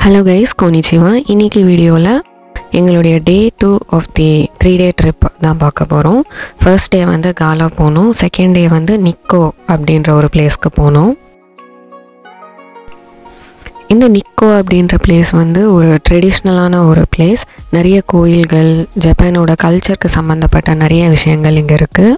hello guys கோனிச்சிவா இன்னைக்கு வீடியோவில் எங்களுடைய day two of the three day trip தான் பார்க்க போகிறோம் ஃபர்ஸ்ட் டே வந்து காலா போனோம் செகண்ட் டே வந்து நிக்கோ அப்படின்ற ஒரு பிளேஸ்க்கு போனோம் இந்த நிக்கோ அப்படின்ற பிளேஸ் வந்து ஒரு ட்ரெடிஷ்னலான ஒரு பிளேஸ் நிறைய கோயில்கள் ஜப்பானோட கல்ச்சருக்கு சம்மந்தப்பட்ட நிறைய விஷயங்கள் இங்கே இருக்குது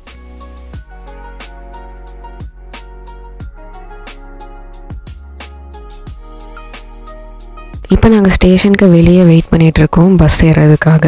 இப்போ நாங்கள் ஸ்டேஷனுக்கு வெளியே வெயிட் பண்ணிட்டு இருக்கோம் பஸ் ஏறுறதுக்காக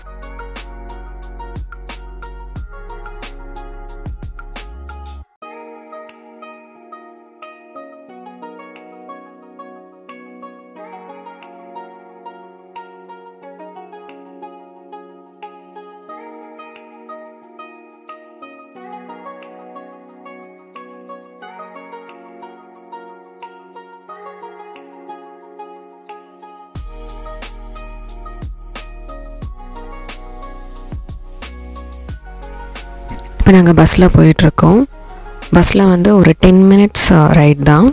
இப்போ நாங்கள் பஸ்ஸில் போயிட்டுருக்கோம் பஸ்ஸில் வந்து ஒரு டென் மினிட்ஸ் ரைட் தான்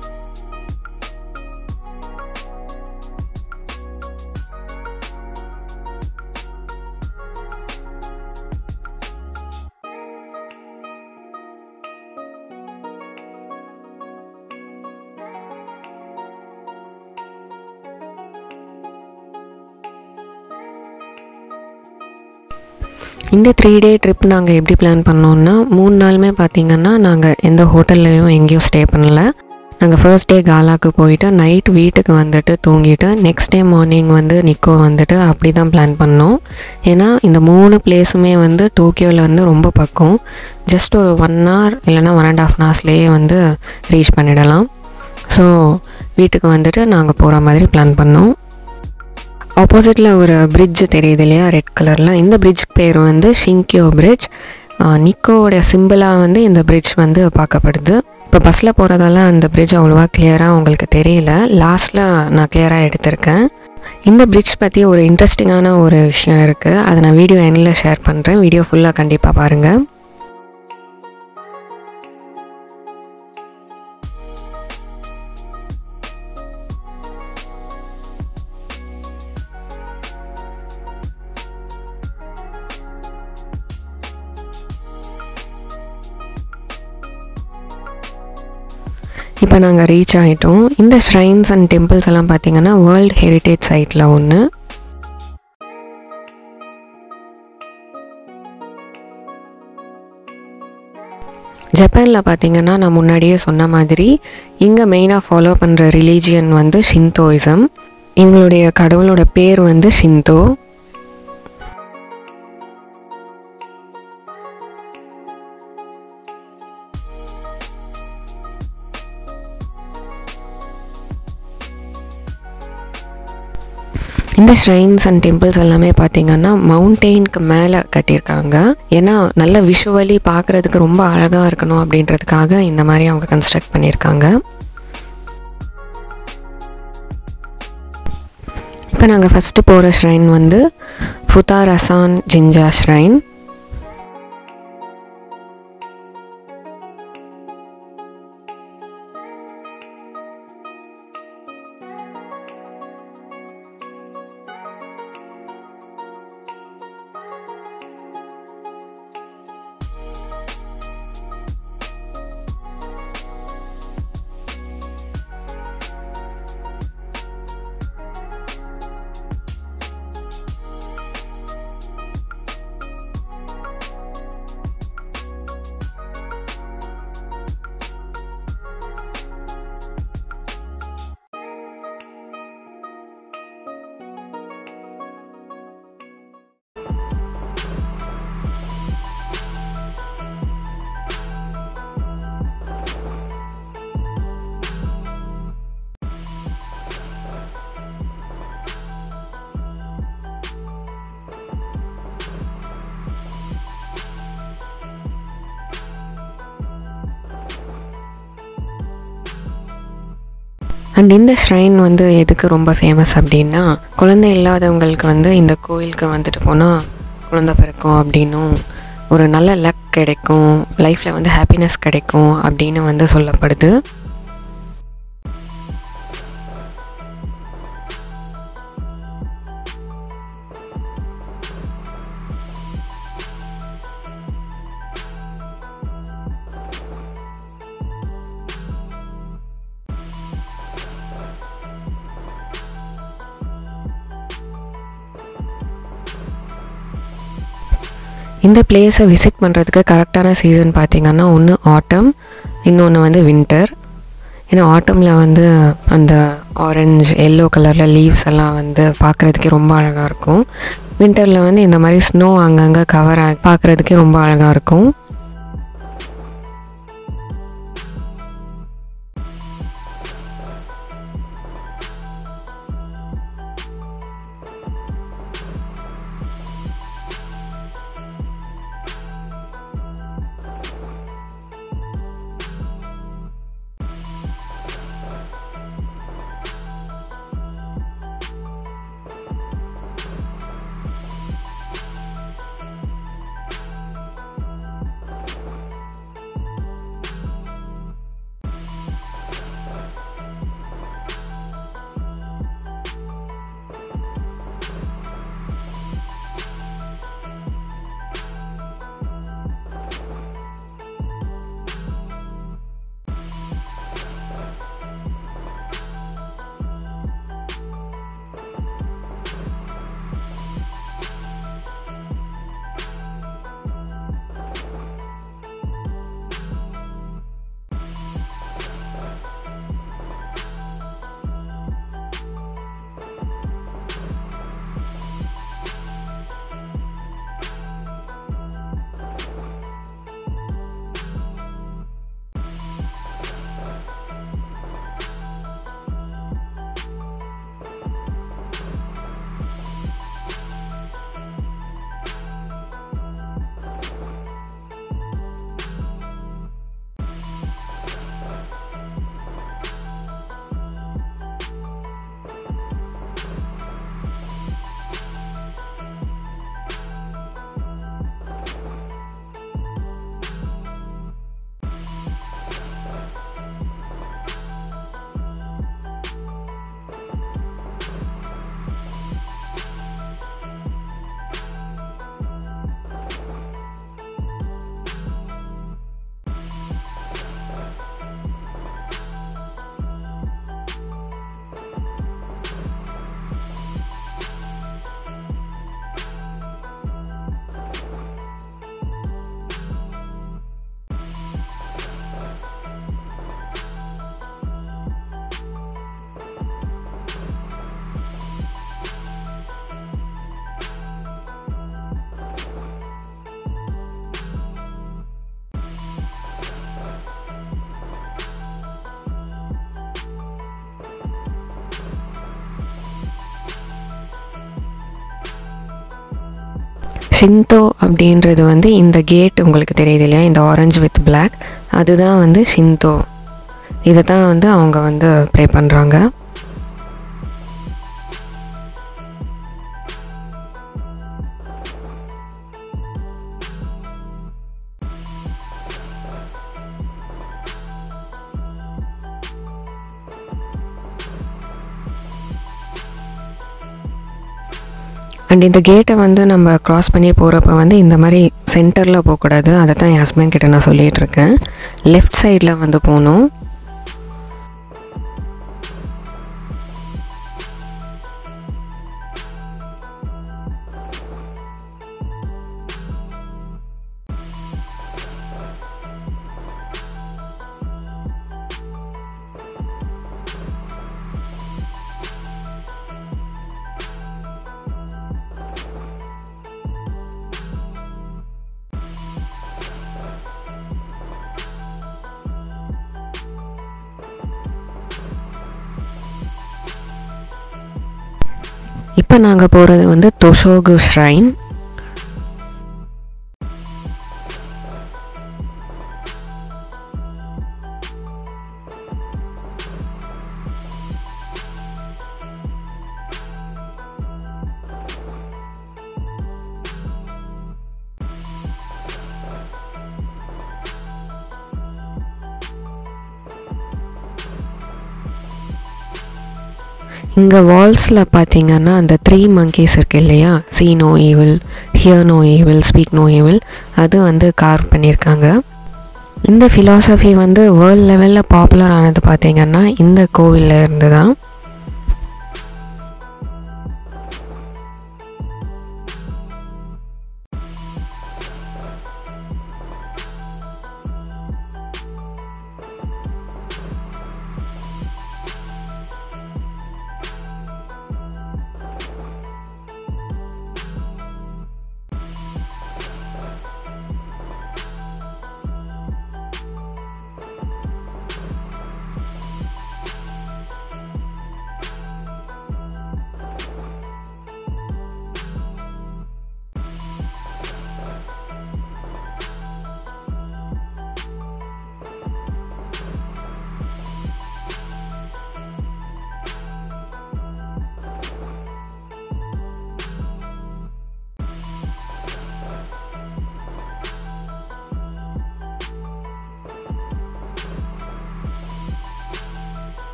இந்த த்ரீ டே ட்ரிப் நாங்கள் எப்படி பிளான் பண்ணோம்னா மூணு நாளுமே பார்த்தீங்கன்னா நாங்கள் எந்த ஹோட்டல்லையும் எங்கேயும் ஸ்டே பண்ணல நாங்கள் ஃபர்ஸ்ட் டே காலாக்கு போயிட்டு நைட் வீட்டுக்கு வந்துட்டு தூங்கிட்டு நெக்ஸ்ட் டே மார்னிங் வந்து நிக்கோ வந்துட்டு அப்படி தான் பிளான் பண்ணோம் ஏன்னா இந்த மூணு பிளேஸுமே வந்து டோக்கியோவில் வந்து ரொம்ப பக்கம் ஜஸ்ட் ஒரு ஒன் ஹவர் இல்லைன்னா ஒன் அண்ட் ஆஃப் ஹவர்ஸ்லேயே வந்து ரீச் பண்ணிடலாம் ஸோ வீட்டுக்கு வந்துட்டு நாங்கள் போகிற மாதிரி பிளான் பண்ணோம் ஆப்போசிட்டில் ஒரு பிரிட்ஜ் தெரியுது இல்லையா ரெட் கலரில் இந்த பிரிட்ஜ் பேர் வந்து ஷிங்கியோ பிரிட்ஜ் நிக்கோவோட சிம்பிளாக வந்து இந்த பிரிட்ஜ் வந்து பார்க்கப்படுது இப்போ பஸ்ஸில் போகிறதால அந்த பிரிட்ஜ் அவ்வளோவா கிளியராக உங்களுக்கு தெரியல லாஸ்ட்டில் நான் கிளியராக எடுத்திருக்கேன் இந்த பிரிட்ஜ் பற்றி ஒரு இன்ட்ரெஸ்டிங்கான ஒரு விஷயம் இருக்குது அதை நான் வீடியோ எண்ணில் ஷேர் பண்ணுறேன் வீடியோ ஃபுல்லாக கண்டிப்பாக பாருங்கள் இப்போ நாங்கள் ரீச் ஆகிட்டோம் இந்த ஷ்ரைன்ஸ் அண்ட் டெம்பிள்ஸ் எல்லாம் பார்த்தீங்கன்னா வேர்ல்ட் ஹெரிட்டேஜ் சைட்டில் ஒன்று ஜப்பானில் பார்த்தீங்கன்னா நான் முன்னாடியே சொன்ன மாதிரி இங்கே மெயினாக ஃபாலோ பண்ணுற ரிலீஜியன் வந்து ஷிந்தோயிசம் இவங்களுடைய கடவுளோட பேர் வந்து ஷிந்தோ இந்த ஷ்ரைன்ஸ் அண்ட் டெம்பிள்ஸ் எல்லாமே பார்த்தீங்கன்னா மவுண்டெயினுக்கு மேலே கட்டியிருக்காங்க ஏன்னா நல்ல விஷுவலி பார்க்குறதுக்கு ரொம்ப அழகாக இருக்கணும் அப்படின்றதுக்காக இந்த மாதிரி அவங்க கன்ஸ்ட்ரக்ட் பண்ணியிருக்காங்க இப்போ நாங்கள் ஃபஸ்ட்டு போகிற ஷ்ரைன் வந்து ஃபுதாரசான் ஜிஞ்சா ஷ்ரைன் அண்ட் இந்த ஷ்ரைன் வந்து எதுக்கு ரொம்ப ஃபேமஸ் அப்படின்னா குழந்தை இல்லாதவங்களுக்கு வந்து இந்த கோயிலுக்கு வந்துட்டு போனால் குழந்தை பிறக்கும் அப்படின்னும் ஒரு நல்ல லக் கிடைக்கும் லைஃப்பில் வந்து ஹாப்பினஸ் கிடைக்கும் அப்படின்னு வந்து சொல்லப்படுது இந்த பிளேஸை விசிட் பண்ணுறதுக்கு கரெக்டான சீசன் பார்த்திங்கன்னா ஒன்று ஆட்டம் இன்னொன்று வந்து வின்டர் ஏன்னா ஆட்டமில் வந்து அந்த ஆரஞ்சு எல்லோ கலரில் லீவ்ஸ் எல்லாம் வந்து பார்க்குறதுக்கே ரொம்ப அழகாக இருக்கும் வின்டரில் வந்து இந்த மாதிரி ஸ்னோ அங்கங்கே கவர் ஆகி பார்க்குறதுக்கே ரொம்ப அழகாக இருக்கும் ஷின்தோ அப்படின்றது வந்து இந்த கேட் உங்களுக்கு தெரியுது இல்லையா இந்த ஆரஞ்சு வித் Black அதுதான் வந்து ஷின்தோ இதை தான் வந்து அவங்க வந்து ப்ரே பண்ணுறாங்க அண்ட் இந்த கேட்டை வந்து நம்ம க்ராஸ் பண்ணி போகிறப்ப வந்து இந்த மாதிரி சென்டரில் போகக்கூடாது அதை தான் என் ஹஸ்பண்ட் கிட்ட நான் சொல்லிகிட்டு இருக்கேன் லெஃப்ட் சைடில் வந்து போகணும் இப்போ நாங்கள் போகிறது வந்து தொஷோகு ஷ்ரைன் இங்கே வால்ஸில் பார்த்தீங்கன்னா அந்த த்ரீ monkeys இருக்கு இல்லையா see no evil hear no evil speak no evil அது வந்து கார்வ் பண்ணியிருக்காங்க இந்த ஃபிலாசபி வந்து வேர்ல்ட் லெவலில் பாப்புலர் ஆனது பார்த்தீங்கன்னா இந்த கோவிலில் இருந்து தான்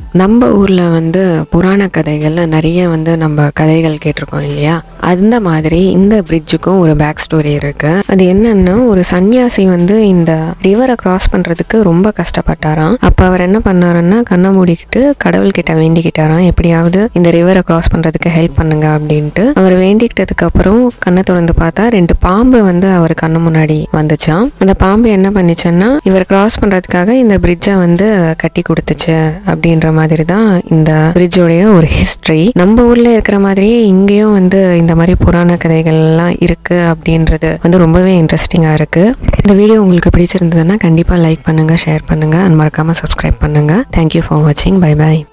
நம்ம ஊரில் வந்து புராண கதைகள்ல நிறைய வந்து நம்ம கதைகள் கேட்டிருக்கோம் இல்லையா அந்த மாதிரி இந்த பிரிட்ஜுக்கும் ஒரு பேக் ஸ்டோரி இருக்கு அது என்னன்னா ஒரு சன்னியாசி வந்து இந்த ரிவரை கிராஸ் பண்றதுக்கு ரொம்ப கஷ்டப்பட்டாராம் அப்ப அவர் என்ன பண்ணாருன்னா கண்ணை மூடிக்கிட்டு கடவுள்கிட்ட வேண்டிக்கிட்டாராம் எப்படியாவது இந்த ரிவரை கிராஸ் பண்றதுக்கு ஹெல்ப் பண்ணுங்க அப்படின்ட்டு அவர் வேண்டிக்கிட்டதுக்கு அப்புறம் கண்ணை திறந்து பார்த்தா ரெண்டு பாம்பு வந்து அவர் கண்ணு முன்னாடி வந்துச்சாம் அந்த பாம்பு என்ன பண்ணிச்சுன்னா இவர் கிராஸ் பண்றதுக்காக இந்த பிரிட்ஜை வந்து கட்டி கொடுத்துச்சு அப்படின்ற மாதிரி தான் இந்த பிரிட்ஜோடைய ஒரு ஹிஸ்டரி நம்ம ஊர்ல இருக்கிற மாதிரியே இங்கேயும் வந்து இந்த மாதிரி புராண கதைகள் எல்லாம் இருக்கு அப்படின்றது வந்து ரொம்பவே இன்ட்ரெஸ்டிங்கா இருக்கு இந்த வீடியோ உங்களுக்கு பிடிச்சிருந்ததுன்னா கண்டிப்பா லைக் பண்ணுங்க ஷேர் பண்ணுங்க அண்ட் மறக்காம சப்ஸ்கிரைப் பண்ணுங்க தேங்க்யூ ஃபார் வாட்சிங் பை பை